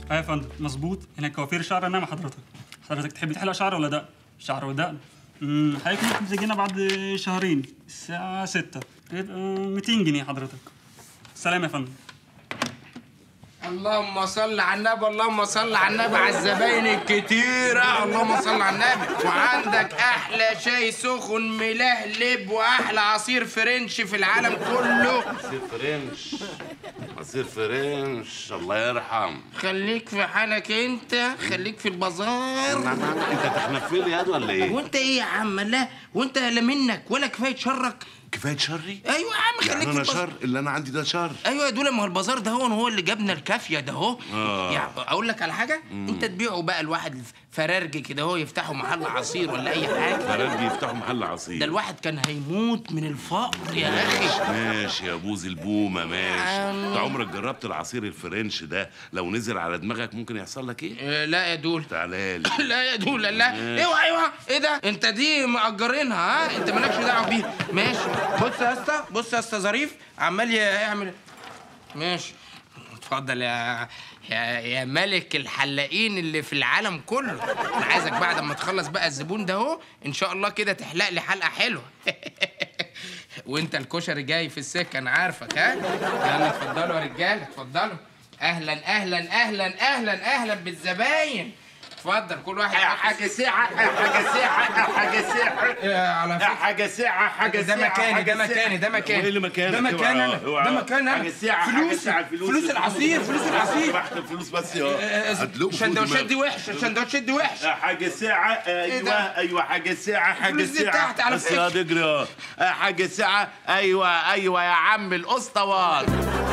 ايوه يا فندم مظبوط هنا كوافير شعر انما حضرتك حضرتك تحب تحلق شعر ولا دقن شعر ودقن امم حضرتك ممكن تجينا بعد شهرين الساعة 6 يبقى 200 جنيه حضرتك سلام يا فندم اللهم صل على النبي اللهم صل على النبي على الزباين الكتيرة اللهم صل على النبي وعندك أحلى شاي سخن ملهلب وأحلى عصير فرنش في العالم كله عصير فرنش عصير فرنش الله يرحم خليك في حالك أنت خليك في البازار انت تحنفي لي ياد ولا ايه؟ وأنت إيه يا عم لا وأنت لا منك ولا كفاية شرك كفايه شري؟ أيوة يا عم خليك يعني في انا البازار شر اللي انا عندي ده شر ايوه يا دول ما هو البازار ده هو هو اللي جابنا الكافيه ده اهو آه. يعني اقول لك على حاجه انت تبيعه بقى الواحد فرارجي كده هو يفتحوا محل عصير ولا اي حاجه فرارجي يفتحوا محل ده عصير الواحد كان هيموت من الفقر يا اخي ماشي يا بوز البومه ماشي عم. انت عمرك جربت العصير الفرنش ده لو نزل على دماغك ممكن يحصل لك ايه؟ آه، لا يا دول تعالى لي لا يا دول لا ماشي. ايوه ايوه ايه ده انت دي مأجرينها ها انت مالكش دعوه بيها ماشي بص يا اسطى بص يا اسطى ظريف عمال يعمل ماشي اتفضل يا يا يا ملك الحلاقين اللي في العالم كله انا عايزك بعد ما تخلص بقى الزبون ده اهو ان شاء الله كده تحلق لي حلقه حلوه وانت الكشري جاي في السكه انا عارفك ها يلا اتفضلوا يا رجاله اتفضلوا اهلا اهلا اهلا اهلا اهلا بالزباين اتفضل كل واحد حاجة ساعة حاجة ساعة حاجة ساعة آه، على فكره حاجة ساعة حاجة ده ساعة مكاني ده حاجة مكاني ده مكاني وايه اللي مكانك؟ ده مكاني انا اوعى- اوعى. ده مكاني انا حاجة ساعة، حاجة فلوس ساعة، الفلوس. فلوس العصير فلوس العصير بحت الفلوس بس آه، يا هتلقوا فلوس الشندوتشات دي دماغك. وحشه الشندوتشات دي وحشه حاجة ساعة ايوه ده؟ ايوه حاجة ساعة حاجة الفلوس دي ساعة بتاعتي على بس يا فكرة. دجري اه. آه، حاجة ساعة ايوه ايوه يا عم الاسطوات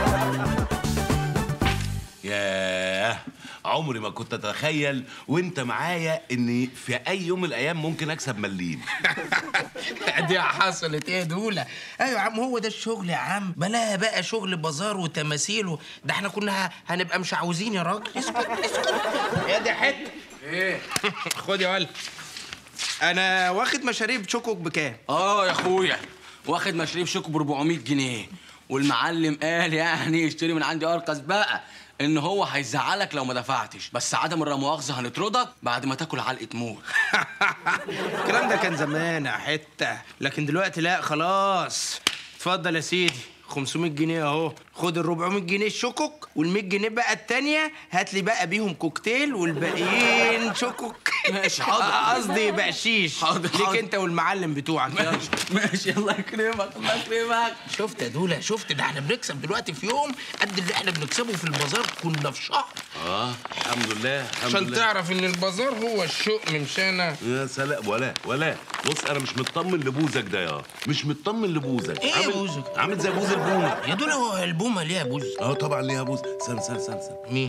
ياه عمري ما كنت اتخيل وانت معايا اني في اي يوم من الايام ممكن اكسب مليم دي حصلت ايه دولة ايوه يا عم هو ده الشغل يا عم بلاها بقى شغل بازار وتماثيل و- ده احنا كنا ه- هنبقى مش عاوزين يا راجل اسكت اسكت يا دي حته ايه خد يا ولد انا واخد مشاريب شوكوك بكام اه يا اخويا واخد مشاريب شوكو ب 400 جنيه والمعلم قال يعني اشتري من عندي ارخص بقى ان هو هيزعلك لو ما دفعتش بس عدم الرمواخذه هنطردك بعد ما تاكل علقه موت الكلام ده كان زمان يا حته لكن دلوقتي لا خلاص اتفضل يا سيدي 500 جنيه اهو خد ال 400 جنيه الشوكوك وال 100 جنيه بقى التانية هات لي بقى بيهم كوكتيل والباقيين شوكوك ماشي، حاضر. آه، قصدي بقشيش حاضر، ليك حاضر. انت والمعلم بتوعك يلا ماشي الله يكرمك الله يكرمك شفت يا دولا شفت ده احنا بنكسب دلوقتي في يوم قد اللي احنا بنكسبه في البازار كنا في شهر اه الحمد لله الحمد عشان لله تعرف ان البازار هو الشوق من شانا يا سلام ولا ولا بص انا مش مطمن لبوزك ده يا مش مطمن لبوزك إيه عامل بوزك؟ عامل زي بوز البومه يا دولا هو البومه ليه يا بوز اه طبعا ليها بوز استنى استنى استنى استنى. مين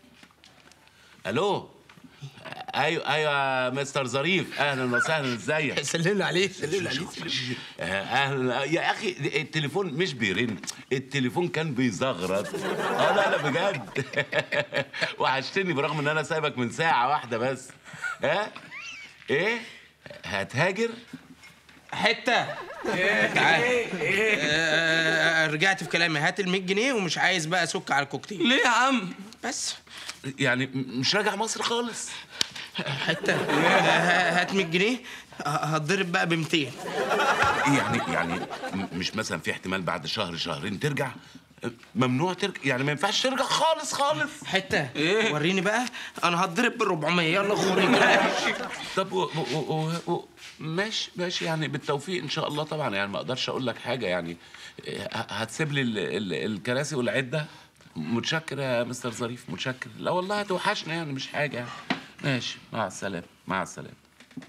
الو ايوه ايوه مستر ظريف اهلا وسهلا ازيك سلم عليه سلم عليه آه، اهلا يا اخي التليفون مش بيرن التليفون كان بيزغرط اه لا لا بجد وحشتني برغم ان انا سايبك من ساعه واحده بس ها ايه هتهاجر حته تعال آه، رجعت في كلامي هات ال 100 جنيه ومش عايز بقى سك على الكوكتيل ليه يا عم بس يعني م- مش راجع مصر خالص حته آه، هات 100 جنيه ه- هتضرب بقى ب 200 يعني يعني م- مش مثلا في احتمال بعد شهر شهرين ترجع ممنوع ترجع يعني ما ينفعش ترجع خالص خالص حته وريني بقى انا هتضرب بال 400 يلا خوري طب و و و و ماشي ماشي يعني بالتوفيق ان شاء الله طبعا يعني ما اقدرش اقول لك حاجه يعني ه- هتسيب لي ال- ال- الكراسي والعده متشكر يا مستر ظريف متشكر لا والله هتوحشنا يعني مش حاجه يعني ماشي مع السلامه مع السلامه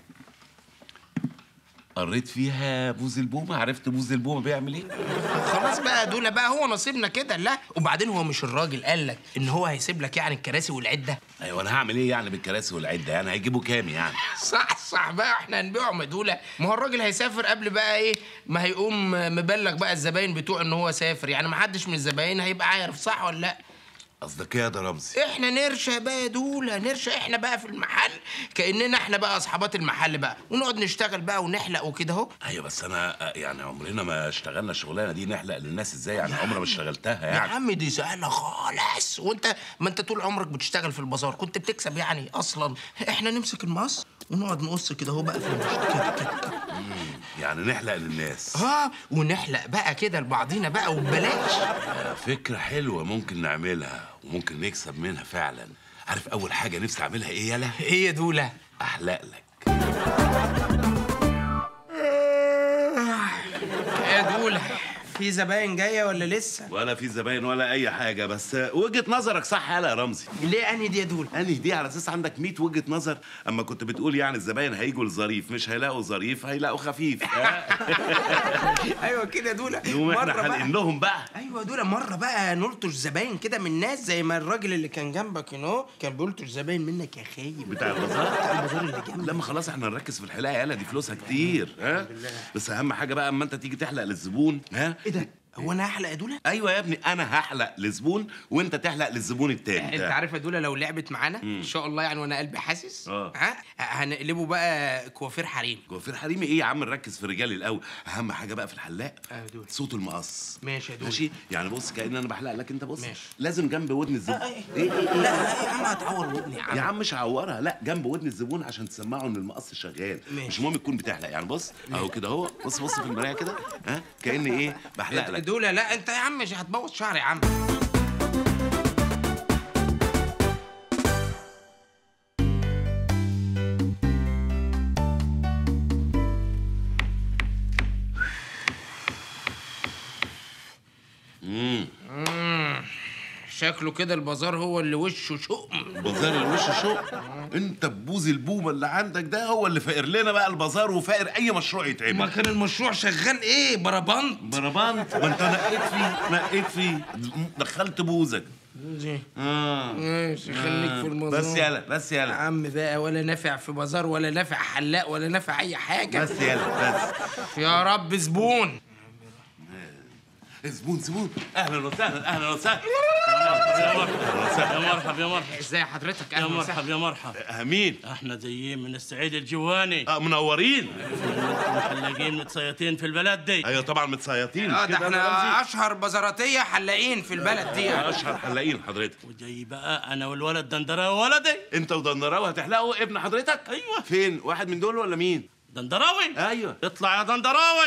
قريت فيها بوز البومه عرفت بوز البومه بيعمل ايه خلاص بقى دول بقى هو نصيبنا كده لا وبعدين هو مش الراجل قال لك ان هو هيسيب لك يعني الكراسي والعده ايوه انا هعمل ايه يعني بالكراسي والعده يعني هيجيبوا كام يعني صح صح بقى احنا هنبيعهم يا دوله ما هو الراجل هيسافر قبل بقى ايه ما هيقوم مبلغ بقى الزباين بتوعه ان هو سافر يعني ما حدش من الزباين هيبقى عارف صح ولا لا قصدك ايه يا ده رمزي احنا نرشى بقى يا دولا نرشى احنا بقى في المحل كاننا احنا بقى اصحابات المحل بقى ونقعد نشتغل بقى ونحلق وكده اهو ايوه بس انا آه، يعني عمرنا ما اشتغلنا الشغلانه دي نحلق للناس ازاي يعني عمري ما اشتغلتها يا يعني عم دي سهله خالص وانت ما انت طول عمرك بتشتغل في البازار كنت بتكسب يعني اصلا احنا نمسك المقص ونقعد نقص كده اهو بقى في المشط كده كده كده يعني نحلق للناس اه ونحلق بقى كده لبعضينا بقى وببلاش آه، فكره حلوه ممكن نعملها وممكن نكسب منها فعلا عارف اول حاجه نفسي اعملها ايه يالا ايه يا دولا احلق لك يا دولا في زباين جايه ولا لسه ولا في زباين ولا اي حاجه بس آه، وجهه نظرك صح يالا يا رمزي ليه انهي دي يا دولا انهي دي على اساس عندك 100 وجهه نظر اما كنت بتقول يعني الزباين هيجوا لظريف مش هيلاقوا ظريف هيلاقوا خفيف ايوه كده يا دولا نقوم احنا مرة بقى- حالقين لهم بقى ايوه دول مره بقى نلطش زباين كده من ناس زي ما الراجل اللي كان جنبك هنا كان بيلطش زباين منك يا خايب بتاع البازار بتاع البازار اللي جنبك لما خلاص احنا نركز في الحلاقه يالا دي فلوسها كتير ها بس اهم حاجه بقى اما انت تيجي تحلق للزبون ها ايه ده هو انا هحلق يا دولا ايوه يا ابني انا هحلق لزبون وانت تحلق للزبون التاني انت عارف يا دولا لو لعبت معانا ان شاء الله يعني وانا قلبي حاسس اه. ها هنقلبه بقى كوافير حريم كوافير حريمي ايه يا عم نركز في الرجال الاول اهم حاجه بقى في الحلاق اه دول. صوت المقص ماشي يا دول. ماشي يعني بص كأن انا بحلق لك انت بص ماشي. لازم جنب ودن الزبون ايه ايه لا يا عم هتعور ودني يا عم يا عم مش هعورها لا جنب ودن الزبون عشان تسمعه ان المقص شغال ماشي. مش مهم تكون بتحلق يعني بص اهو كده اهو بص بص في المرايه كده ها كأن ايه بحلق لك دولا لا انت يا عم مش هتبوظ شعري يا عم شكله كده البازار هو اللي وشه شؤم بازار الوش شو انت بوز البومه اللي عندك ده هو اللي فاقر لنا بقى البازار وفاقر اي مشروع ما يتعمل كان المشروع شغال ايه بربنت بربنت ما انت نقيت فيه نقيت فيه دخلت بوزك اه ماشي خليك في الموضوع بس يلا بس يا يلا عم بقى ولا نافع في بازار ولا نافع حلاق ولا نافع اي حاجه بس يلا بس يا رب زبون زبون زبون اهلا وسهلا اهلا وسهلا يا مرحب يا مرحب ازاي حضرتك يا اهلا مرحب وسهلا يا مرحب امين احنا جايين من السعيد الجواني آه منورين محلقين متسيطين في البلد دي ايوه طبعا متصيطين اه مش ده كده يا احنا رمزي؟ اشهر بازاراتيه حلاقين في البلد دي اشهر حلاقين حضرتك وجاي بقى انا والولد دندراوي ولدي انت ودنراوي هتحلقوا ابن حضرتك أيوة. فين واحد من دول ولا مين دندراوي ايوه اطلع يا دندراوي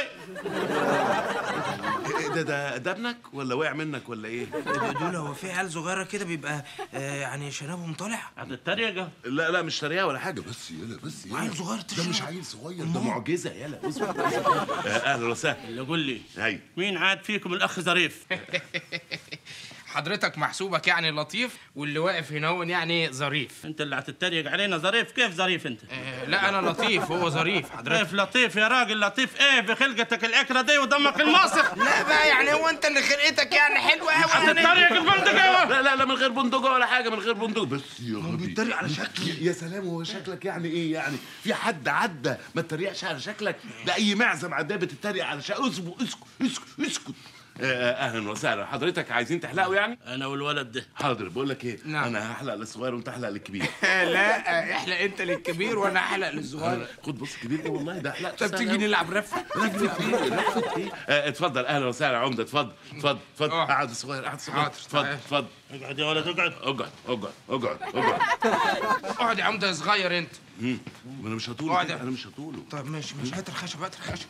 إيه ده ده ده ابنك ولا وقع منك ولا ايه دول هو في عيال صغيره كده بيبقى آه يعني شنبهم طالع هتتريق لا لا مش تريقه ولا حاجه بس يلا بس يلا عيل صغير ده تشرب. مش عيل صغير ده معجزه يلا اصبر آه، اهلا وسهلا اللي قول لي ايوه مين عاد فيكم الاخ ظريف حضرتك محسوبك يعني لطيف واللي واقف هنا هو يعني ظريف انت اللي هتتريق علينا ظريف كيف ظريف انت آه لا انا لطيف هو ظريف حضرتك كيف لطيف يا راجل لطيف ايه بخلقتك الاكره دي ودمك الماسخ لا بقى يعني هو انت اللي خلقتك يعني حلوه قوي هتتريق البندق ايوه لا لا لا من غير بندقه ولا حاجه من غير بندقه بس يا غبي بيتريق على شكلي. يا سلام هو شكلك يعني ايه يعني في حد عدى ما تتريقش على شكلك ده اي معزم عداه بتتريق على شكلك اسكت اسكت اسكت اسكت آه، اهلا وسهلا حضرتك عايزين تحلقوا يعني انا والولد ده حاضر بقول لك ايه نعم. انا هحلق للصغير وانت احلق للكبير لا احلق انت للكبير وانا احلق للصغير خد بص الكبير ده والله ده حلقته طب سهلة تيجي أوي. نلعب رفه رفت ايه رفت ايه آه، اتفضل اهلا وسهلا يا عمده اتفضل اتفضل اتفضل اه. قعد الصغير قعد الصغير حاضر، اتفضل تعال. اتفضل اقعد يا ولد اقعد اقعد اقعد اقعد اقعد اقعد يا عمده يا صغير انت مم. انا مش هطوله اقعد كده، يا- انا مش هطوله طب ماشي ماشي هات الخشب هات الخشب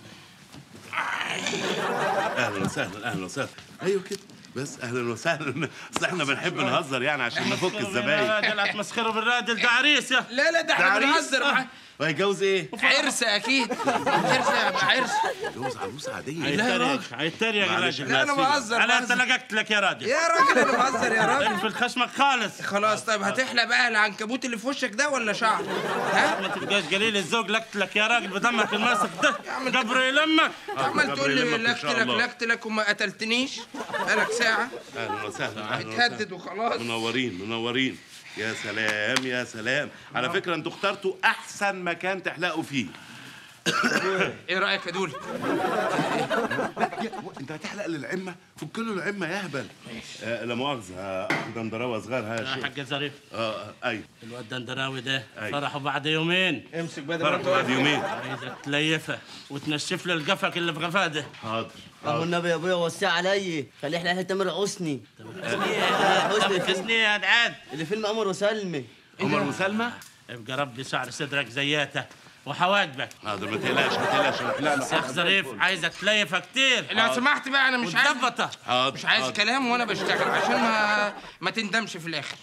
اهلا وسهلا اهلا وسهلا ايوه كده بس اهلا وسهلا اصل احنا بنحب نهزر يعني عشان نفك يا الزباين راجل هتمسخروا بالراجل ده عريس يا لا لا ده ده احنا عريس بنهزر معاه وهيتجوز ايه؟ عرس اكيد عرس يبقى عرس جوز عروسه عاديه لا يا هيتريق راجل. هيتريق معلش الراجل لا انا بهزر انا بهزر. تلققت لك يا راجل يا راجل انا بهزر يا راجل اقفل خشمك خالص خلاص طيب هتحلق بقى العنكبوت اللي في وشك ده ولا شعر؟ ها؟ ما تبقاش قليل الذوق لكت لك يا راجل بدمك الماسخ ده قبر يلمك عمال تقول لي يلمك إن لكت شاء لك الله. لكت لك وما قتلتنيش بقالك ساعة اهلا وسهلا اهلا اتهدد وسهلا وخلاص منورين منورين يا سلام يا سلام على فكره انتوا اخترتوا احسن مكان تحلقوا فيه ايه رايك يا دول يا- انت هتحلق للعمه فك له العمه يا هبل آه لا مؤاخذه دندراوه صغار ها يا شيء حاج ظريف اه ايوه الواد دندراوي ده أي. فرحه بعد يومين امسك بدل فرق بعد يومين عايزك تليفها وتنشف له القفك اللي في قفاه ده حاضر ابو النبي يا ابويا وسع علي خليه يحلق تامر حسني حسني الفيلم حسني يا عاد اللي فيلم قمر وسلمى عمر وسلمى ابقى ربي شعر صدرك زياته وحواجبك حاضر ما تقلقش ما تقلقش هنحلق له بس يا اخ ظريف عايزك تليفها كتير لو سمحت بقى انا مش عايز وتظبطها حاضر مش عايز حاضر. كلام وانا بشتغل عشان ما ما تندمش في الاخر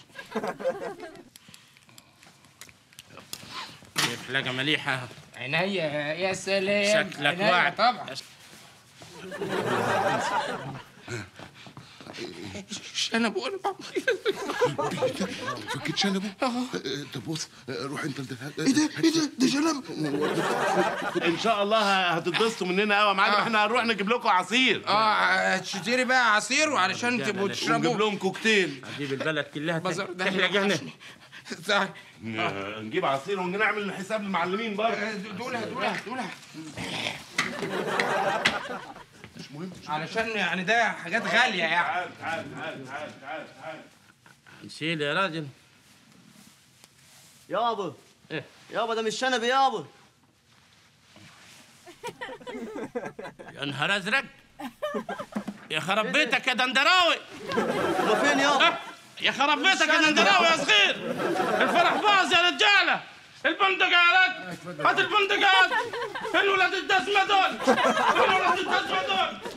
حلاقه مليحه عينيا يا سلام شكلك عينيا واعي طبعا انا بقول فكيت شنبه طب بص آه، روح انت ايه ده ايه ده ده شنب ان شاء الله هتتبسطوا مننا قوي يا معلم آه. احنا هنروح نجيب لكم عصير اه تشتري بقى عصير وعلشان تبقوا ونجيب تشربوا لهم كوكتيل جيب البلد كلها بازار ده تحلق هنا تعال. آه، نجيب عصير ونعمل حساب المعلمين برضه آه، دولها دولها دولها علشان يعني ده حاجات غالية يعني تعال تعال تعال تعال تعال تعال نشيل يا راجل يابا إيه؟ يابا ده مش شنب يابا يا نهار ازرق يا خرب بيتك يا دندراوي هما فين يابا أه، يا خرب بيتك يا دندراوي يا صغير الفرح باظ يا رجاله البندقات هات البندقات فين ولاد الدسمه دول فين ولاد الدسمه دول